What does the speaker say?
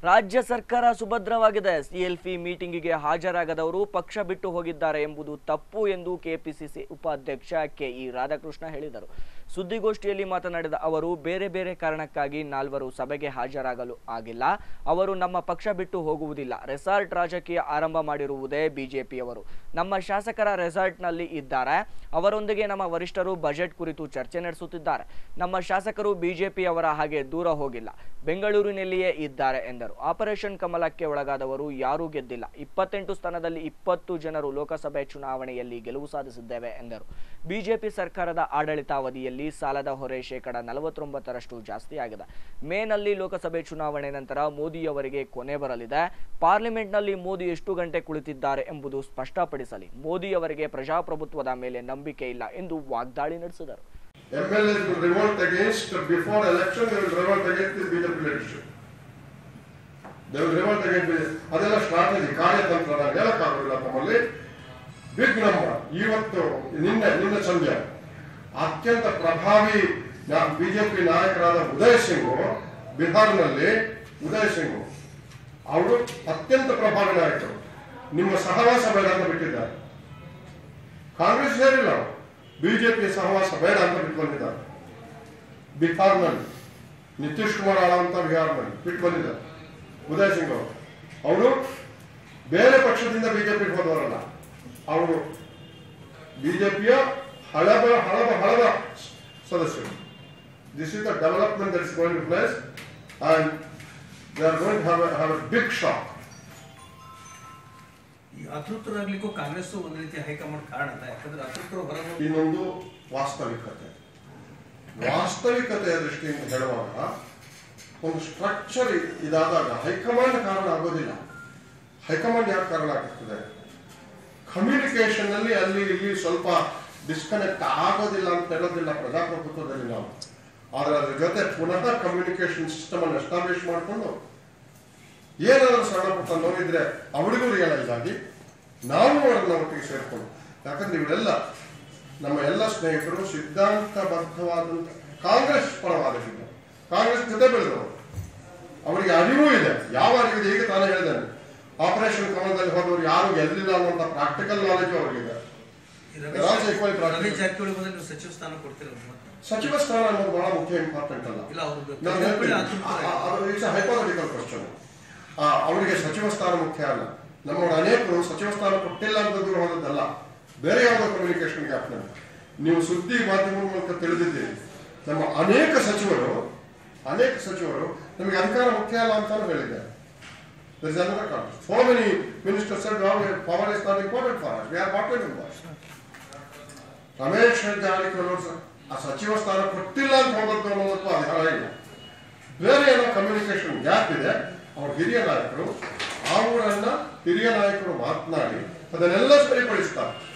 ರಾಜ್ಯ ಸರ್ಕಾರ ಸುಭದ್ರವಾಗಿದೆ ಸಿಎಲ್ಪಿ ಮೀಟಿಂಗಿಗೆ ಹಾಜರಾಗದವರು ಪಕ್ಷ ಬಿಟ್ಟು ಹೋಗಿದ್ದಾರೆ ಎಂಬುದು ತಪ್ಪು ಎಂದು ಕೆಪಿಸಿಸಿ ಉಪಾಧ್ಯಕ್ಷ ಕೆಇ ರಾಧಾಕೃಷ್ಣ ಹೇಳಿದರು ಸುದ್ದಿಗೋಷ್ಠಿಯಲ್ಲಿ ಮಾತನಾಡಿದ ಅವರು ಬೇರೆ ಬೇರೆ ಕಾರಣಕ್ಕಾಗಿ ನಾಲ್ವರು ಸಭೆಗೆ ಹಾಜರಾಗಲು ಆಗಿಲ್ಲ ಅವರು ನಮ್ಮ ಪಕ್ಷ ಬಿಟ್ಟು ಹೋಗುವುದಿಲ್ಲ ರೆಸಾರ್ಟ್ ರಾಜಕೀಯ ಆರಂಭ ಮಾಡಿರುವುದೇ ಬಿಜೆಪಿಯವರು ನಮ್ಮ ಶಾಸಕರ ರೆಸಾರ್ಟ್ನಲ್ಲಿ ಇದ್ದಾರೆ ಅವರೊಂದಿಗೆ ನಮ್ಮ ವರಿಷ್ಠರು ಬಜೆಟ್ ಕುರಿತು ಚರ್ಚೆ ನಡೆಸುತ್ತಿದ್ದಾರೆ ನಮ್ಮ ಶಾಸಕರು ಬಿಜೆಪಿಯವರ ಹಾಗೆ ದೂರ ಹೋಗಿಲ್ಲ ಬೆಂಗಳೂರಿನಲ್ಲಿಯೇ ಇದ್ದಾರೆ ಎಂದರು ಆಪರೇಷನ್ ಕಮಲಕ್ಕೆ ಒಳಗಾದವರು ಯಾರೂ ಗೆದ್ದಿಲ್ಲ ಇಪ್ಪತ್ತೆಂಟು ಸ್ಥಾನದಲ್ಲಿ ಇಪ್ಪತ್ತು ಜನರು ಲೋಕಸಭೆ ಚುನಾವಣೆಯಲ್ಲಿ ಗೆಲುವು ಸಾಧಿಸಿದ್ದೇವೆ ಎಂದರು ಬಿಜೆಪಿ ಸರ್ಕಾರದ ಆಡಳಿತಾವಧಿಯಲ್ಲಿ ಸಾಲದ ಹೊರೆ ಶೇಕಡ ನಲವತ್ತೊಂಬತ್ತರಷ್ಟು ಜಾಸ್ತಿಯಾಗಿದೆ ಮೇನಲ್ಲಿ ಲೋಕಸಭೆ ಚುನಾವಣೆ ನಂತರ ಮೋದಿಯವರಿಗೆ ಕೊನೆ ಬರಲಿದೆ ಪಾರ್ಲಿಮೆಂಟ್ನಲ್ಲಿ ಮೋದಿ ಎಷ್ಟು ಗಂಟೆ ಕುಳಿತಿದ್ದಾರೆ ಎಂಬುದು ಸ್ಪಷ್ಟಪಡಿಸಲಿ ಮೋದಿಯವರಿಗೆ ಪ್ರಜಾಪ್ರಭುತ್ವದ ಮೇಲೆ ನಂಬಿಕೆ ಇಲ್ಲ ಎಂದು ವಾಗ್ದಾಳಿ ನಡೆಸಿದರು MLAs will revolt against, before election, they will revolt against the BJP leadership. They will revolt against, the- ಅದೆಲ್ಲ ಸ್ಟ್ರಾಟಜಿ ಕಾರ್ಯತಂತ್ರ ನಾನು ಹೇಳಕ್ಕಾಗೋದಿಲ್ಲ ತಮ್ಮಲ್ಲಿ ಬಿಗ್ ನಂಬರ್ ಇವತ್ತು ನಿನ್ನೆ ನಿನ್ನೆ ಸಂಜೆ ಅತ್ಯಂತ ಪ್ರಭಾವಿ ಬಿಜೆಪಿ ನಾಯಕರಾದ ಉದಯ್ ಸಿಂಗ್ ಬಿಹಾರ್ನಲ್ಲಿ ಉದಯ್ ಸಿಂಗ್ ಅವರು ಅತ್ಯಂತ ಪ್ರಭಾವಿ ನಾಯಕರು ನಿಮ್ಮ ಸಹವಾಸ ಬೇಡ ಅಂತ ಬಿಟ್ಟಿದ್ದಾರೆ ಕಾಂಗ್ರೆಸ್ ಸೇರಿಲ್ಲ ಅವರು ಬಿಜೆಪಿ ಸಹವಾಸ ಬೇಡ ಅಂತ ಬಿಟ್ಟು ಬಂದಿದ್ದಾರೆ ಬಿಹಾರ್ನಲ್ಲಿ ನಿತೀಶ್ ಕುಮಾರ್ ಆಳುವಂತ ಬಿಹಾರ್ನಲ್ಲಿ ಬಿಟ್ಟು ಬಂದಿದ್ದಾರೆ ಉದಯ್ ಸಿಂಗ್ ಅವರು ಅವರು ಬೇರೆ ಪಕ್ಷದಿಂದ ಬಿಜೆಪಿಗೆ ಹೋದವರಲ್ಲ ಅವರು ಬಿಜೆಪಿಯ ಹಳಬ ಹಳಬ ಹಳಬ ಸದಸ್ಯರು this is the development that is going to place and they are going have have a big shock ಈ ಅತೃಪ್ತರಾಗ್ಲಿಕ್ಕೂ ಕಾಂಗ್ರೆಸ್ ಒಂದ್ ರೀತಿ ಹೈಕಮಾಂಡ್ ಕಾರಣ ಅಲ್ಲ ಯಾಕಂದ್ರೆ ಅತೃಪ್ತರು ಹೊರಗೆ ಇನ್ನೊಂದು ವಾಸ್ತವಿಕತೆ ವಾಸ್ತವಿಕತೆಯ ದೃಷ್ಟಿಯಿಂದ ಹೇಳುವಾಗ ಒಂದು ಸ್ಟ್ರಕ್ಚರ್ ಇದಾದಾಗ ಹೈಕಮಾಂಡ್ ಕಾರಣ ಆಗೋದಿಲ್ಲ ಹೈಕಮಾಂಡ್ ಯಾಕೆ ಕಾರಣ ಆಗ್ತದೆ ಕಮ್ಯುನಿಕೇಶನ್ ಅಲ್ಲಿ ಅಲ್ಲಿ ಇಲ್ಲಿ ಸ್ವಲ್ಪ ಡಿಸ್ಕನೆಕ್ಟ್ ಆಗೋದಿಲ್ಲ ಅಂತ ಹೇಳೋದಿಲ್ಲ ಪ್ರಜಾಪ್ರಭುತ್ವದಲ್ಲಿ ನಾವು ಆದ್ರೆ ಅದ್ರ ಜೊತೆ ಪುನಃ ಕಮ್ಯುನಿಕೇಶನ್ ಸಿಸ್ಟಮ್ ಅನ್ನು ಎಸ್ಟಾಬ್ಲಿಷ್ ಮಾಡಿಕೊಂಡು ಏನಾದರೂ ಸಣ್ಣ ಪುಟ್ಟ ನೋವಿದ್ರೆ ಅವಳಿಗೂ ರಿಯಲೈಸ್ ಆಗಿ ನಾವು ಅವರನ್ನ ಒಟ್ಟಿಗೆ ಸೇರ್ಕೊಂಡು ಯಾಕಂದ್ರೆ ಇವರೆಲ್ಲ ನಮ್ಮ ಎಲ್ಲ ಸ್ನೇಹಿತರು ಸಿದ್ಧಾಂತಬದ್ಧವಾದಂತ ಕಾಂಗ್ರೆಸ್ ಪರವಾದಕ್ಕಿಲ್ಲ ಕಾಂಗ್ರೆಸ್ ಜೊತೆ ಬೆಳೆದವರು ಅವರಿಗೆ ಅರಿವು ಇದೆ ಯಾವ ಅರಿವಿದೆ ಈಗ ತಾನೇ ಹೇಳಿದ್ದೇನೆ ಆಪರೇಷನ್ ಕಮಲದಲ್ಲಿ ಹೋದವರು ಯಾರು ಗೆಲ್ಲಿಲ್ಲ ಅನ್ನುವಂಥ ಪ್ರಾಕ್ಟಿಕಲ್ ನಾಲೆಜ್ ಅವರಿಗಿದೆ ಈ Ramesh They're also equally practical. Ramesh Jarkiholi ಬದಲು ನೀವು ಸಚಿವ ಸ್ಥಾನ ಕೊಡ್ತೀರ ಸಚಿವ ಸ್ಥಾನ ಅನ್ನೋದು ಬಹಳ ಮುಖ್ಯ ಇಂಪಾರ್ಟೆಂಟ್ ಅಲ್ಲ ಇಲ್ಲ ಅವ್ರದ್ದು ನಾನು ಜಾರಕಿಹೊಳಿ ಹೇಳ್ತೀನಿ, ಅತೃಪ್ತರಾಗಿದ್ದಾರೆ. ಇಟ್ಸ್ ಹೈಪೋಥೆಟಿಕಲ್ ಕ್ವಶನ್ ಅವರಿಗೆ ಸಚಿವ ಸ್ಥಾನ ಮುಖ್ಯ ಅಲ್ಲ ನಮ್ಮವರು ಅನೇಕರು ಸಚಿವ ಸ್ಥಾನ ಕೊಟ್ಟಿಲ್ಲ ಅಂತ ದೂರ ಹೋದದ್ದಲ್ಲ ಬೇರೆ ಯಾವುದೋ ಕಮ್ಯುನಿಕೇಶನ್ ಗ್ಯಾಪ್ನಲ್ಲಿ ನೀವು ಸುದ್ದಿ ಮಾಧ್ಯಮದ ಮೂಲಕ ತಿಳಿದಿದ್ದೀರಿ ನಮ್ಮ ಅನೇಕ ಸಚಿವರು ಅನೇಕ ಸಚಿವರು ನಮಗೆ ಅಧಿಕಾರ ಮುಖ್ಯ ಅಲ್ಲ ಅಂತಾನು ಹೇಳಿದ್ದಾರೆ There is another country. So many ministers said, no, power is not important for us. We are not in us. Ramesh Jarkiholi ಅವರು ಸ- ಆ ಸಚಿವ ಸ್ಥಾನ ಕೊಟ್ಟಿಲ್ಲ ಅಂತ ಹೋದದ್ದು ಅನ್ನೋದಕ್ಕೂ ಆಧಾರ ಇಲ್ಲ ಬೇರೆ ಏನೋ ಕಮ್ಯುನಿಕೇಶನ್ ಗ್ಯಾಪ್ ಇದೆ ಅವ್ರ ಹಿರಿಯ ನಾಯಕರು ಆ ಊರನ್ನ ಹಿರಿಯ ನಾಯಕರು ಮಾತನಾಡಿ ಅದನ್ನೆಲ್ಲ ಸರಿಪಡಿಸ್ತಾರೆ